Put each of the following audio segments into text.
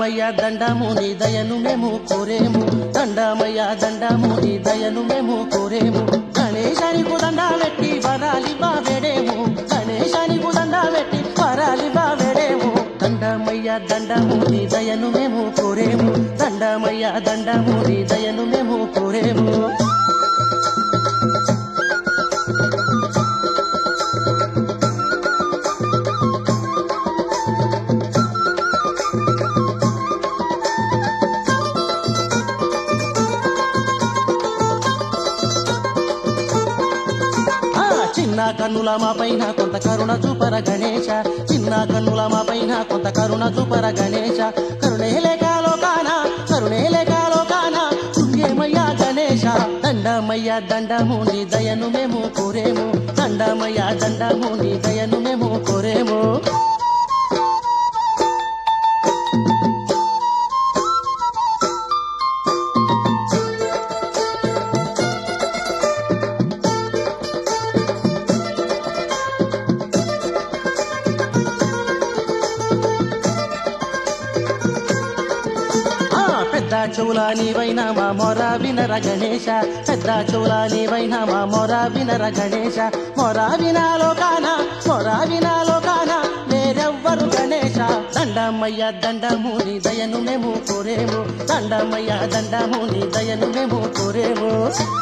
దండమయ్య దండము నీ దయను మేము కోరేము దండమయ్య దండము నీ దయను మేము కోరేము గణేశానికి దండ పెట్టి వరాలి బావెడేము గణేశానికి దండ పెట్టి వరాలి బావెడేము దండమయ్య దండము నీ దయను మేము కోరేము దండమయ్య దండము నీ దయను మేము కోరేము ఆ చిన్న కన్నుల మా పైన కొంత కరుణ చూపర గణేశ చిన్న కన్నుల మా పైన కొంత కరుణ చూపర గణేశ కరుణేలేక లోకాన కరుణేలేక లోకాన పుణ్యమయ్య గణేశ దండమయ్య దండము నీ దయను మేము కోరేము దండమయ్య దండము నీ దయను మేము కోరేము ఆ పెద్ద చెవుల నీవైనా మా మొర వినర గణేశ పెద్ద చెవుల నీవైనా మా మొర వినర గణేశ మొర వినాలో కాన మొర వినాలో కాన వేరెవ్వరు గణేశ దండమయ్య దండము నీ దయను మేము కోరేము దండమయ్య దండము నీ దయను మేము కోరేము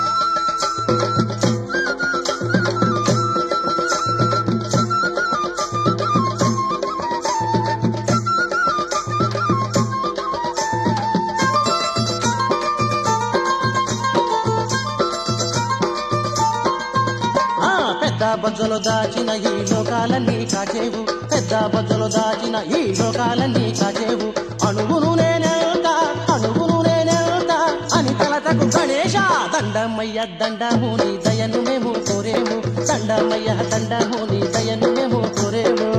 ఆ పెద్ద బజ్జలు దాచిన ఈ లోకాలన్నీ కాచేవు పెద్ద బజ్జలు దాచిన ఈ లోకాలన్నీ కాచేవు అణువును నేనెళ్తా అణువును నేనెళ్తా అని తలతకు గణేశ దండమయ్య దండము నీ దయను మేము కోరేము దండమయ్య దండము నీ దయను మేము కోరేము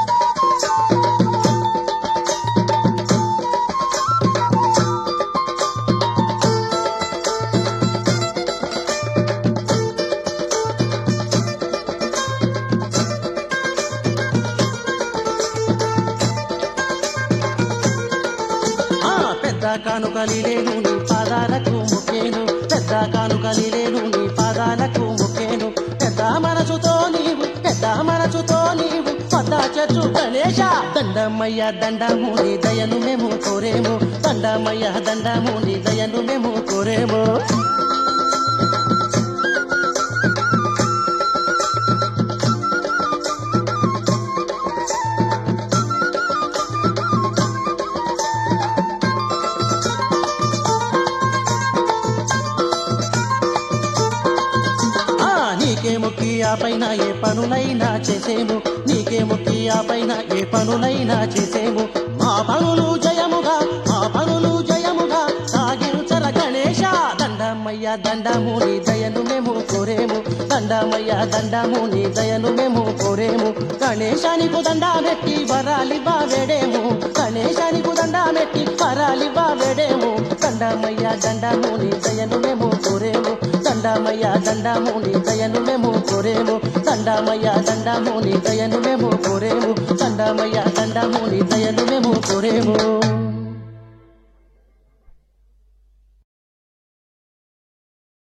ఆ పెద్ద కానుకలి లేను నీ పాదాలకు మొక్కేను పెద్ద కానుకలి లేను నీ పాదాలకు మొక్కేను పెద్ద మనసుతో నీవు పెద్ద మనసుతో నీవు పెద్ద చెట్టు గణేశ దండమయ్య దండము నీ దయను మేము కోరేము దండమయ్య దండము నీ దయను మేము కోరేము ఆ నీకే మొక్కి ఆ పైన ఏ పనులైనా చేసేము నీకే మొక్కి ఆ పైన ఏ పనులైనా చేసేము మా పనులు జయముగా మా పనులు జయముగా సాగించర గణేశ దండమయ్య దండము నీ దయను మేము కోరేము దండమయ్య దండము నీ దయను మేము కోరేము గణేశానికి దండ పెట్టి వరాలి బావెడేము గణేశానికి దండ పెట్టి వరాలి బావెడేము దండమయ్య దండము నీ దయను మేము కోరేము దండమయ్య దండము నీ దయను మేము కోరేము దండమయ్య దండము నీ దయను మేము కోరేము దండమయ్య దండము నీ దయను మేము కోరేము